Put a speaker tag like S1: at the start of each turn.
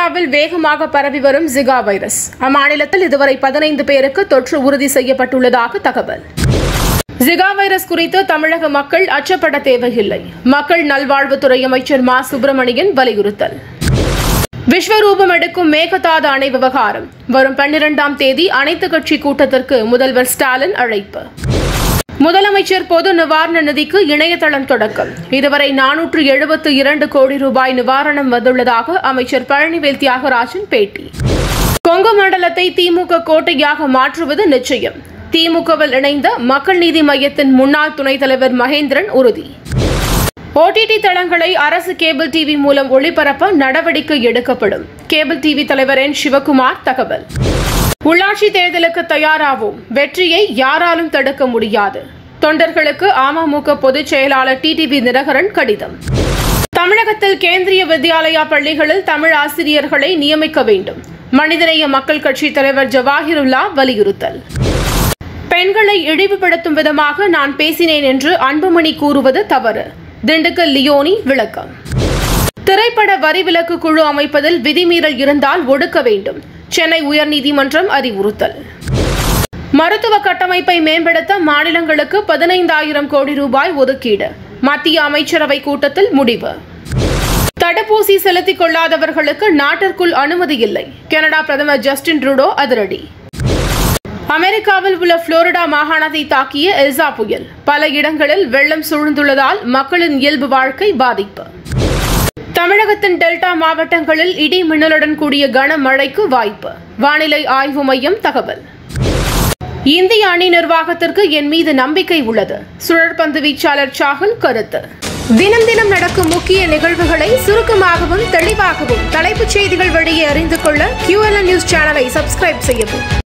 S1: இந்தியாவில் வேகமாக பரவி வரும் ஜிகா வைரஸ் அம்மாநிலத்தில் இதுவரை பதினைந்து பேருக்கு தொற்று உறுதி செய்யப்பட்டுள்ளதாக தகவல் ஜிகா வைரஸ் குறித்து தமிழக மக்கள் அச்சப்பட தேவையில்லை மக்கள் நல்வாழ்வுத்துறை அமைச்சர் மா சுப்பிரமணியன் வலியுறுத்தல் விஸ்வரூபம் எடுக்கும் மேகதாது அணை விவகாரம் வரும் பன்னிரெண்டாம் தேதி அனைத்துக் கட்சி கூட்டத்திற்கு முதல்வர் ஸ்டாலின் அழைப்பு முதலமைச்சர் பொது நிவாரண நிதிக்கு இணையதளம் தொடக்கம் இதுவரை நானூற்று எழுபத்து இரண்டு கோடி ரூபாய் நிவாரணம் வந்துள்ளதாக அமைச்சர் பழனிவேல் தியாகராஜன் பேட்டி கொங்கு மண்டலத்தை திமுக கோட்டையாக மாற்றுவது நிச்சயம் திமுகவில் இணைந்த மக்கள் நீதி மையத்தின் முன்னாள் துணைத் தலைவர் மகேந்திரன் உறுதி ஓடிடி தளங்களை அரசு கேபிள் டிவி மூலம் ஒளிபரப்ப நடவடிக்கை எடுக்கப்படும் கேபிள் டிவி தலைவர் என் சிவகுமார் தகவல் உள்ளாட்சி தேர்தலுக்கு தயாராவோம் வெற்றியை யாராலும் தடுக்க முடியாது தொண்டர்களுக்கு அமமுக பொதுச் செயலாளர் டிடிவி தினகரன் கடிதம் தமிழகத்தில் கேந்திரிய வித்யாலயா பள்ளிகளில் தமிழ் ஆசிரியர்களை நியமிக்க வேண்டும் மனிதநேய மக்கள் கட்சி தலைவர் ஜவாஹிருல்லா வலியுறுத்தல் பெண்களை இழிவுபடுத்தும் விதமாக நான் பேசினேன் என்று அன்புமணி கூறுவது தவறு திண்டுக்கல் லியோனி விளக்கம் திரைப்பட வரி விலக்கு குழு அமைப்பதில் விதிமீறல் இருந்தால் ஒடுக்க வேண்டும் சென்னை உயர்நீதிமன்றம் அறிவுறுத்தல் மருத்துவ கட்டமைப்பை மேம்படுத்த மாநிலங்களுக்கு பதினைந்தாயிரம் கோடி ரூபாய் ஒதுக்கீடு மத்திய அமைச்சரவை கூட்டத்தில் முடிவு தடுப்பூசி செலுத்திக் கொள்ளாதவர்களுக்கு நாட்டிற்குள் அனுமதி இல்லை கனடா பிரதமர் ஜஸ்டின் ட்ரூடோ அதிரடி அமெரிக்காவில் உள்ள புளோரிடா மாகாணத்தை தாக்கிய எல்சா புயல் பல இடங்களில் வெள்ளம் சூழ்ந்துள்ளதால் மக்களின் இயல்பு வாழ்க்கை பாதிப்பு தமிழகத்தின் டெல்டா மாவட்டங்களில் இடி மின்னலுடன் கூடிய கனமழைக்கு வாய்ப்பு வானிலை ஆய்வு மையம் தகவல் இந்திய அணி நிர்வாகத்திற்கு என் மீது நம்பிக்கை உள்ளது சுழற்பந்து வீச்சாளர் சாகுல் கருத்து தினம் தினம் நடக்கும் முக்கிய நிகழ்வுகளை சுருக்கமாகவும் தெளிவாகவும் தலைப்புச் செய்திகள் வழியே அறிந்து கொள்ள QLN நியூஸ் சேனலை சப்ஸ்கிரைப் செய்யவும்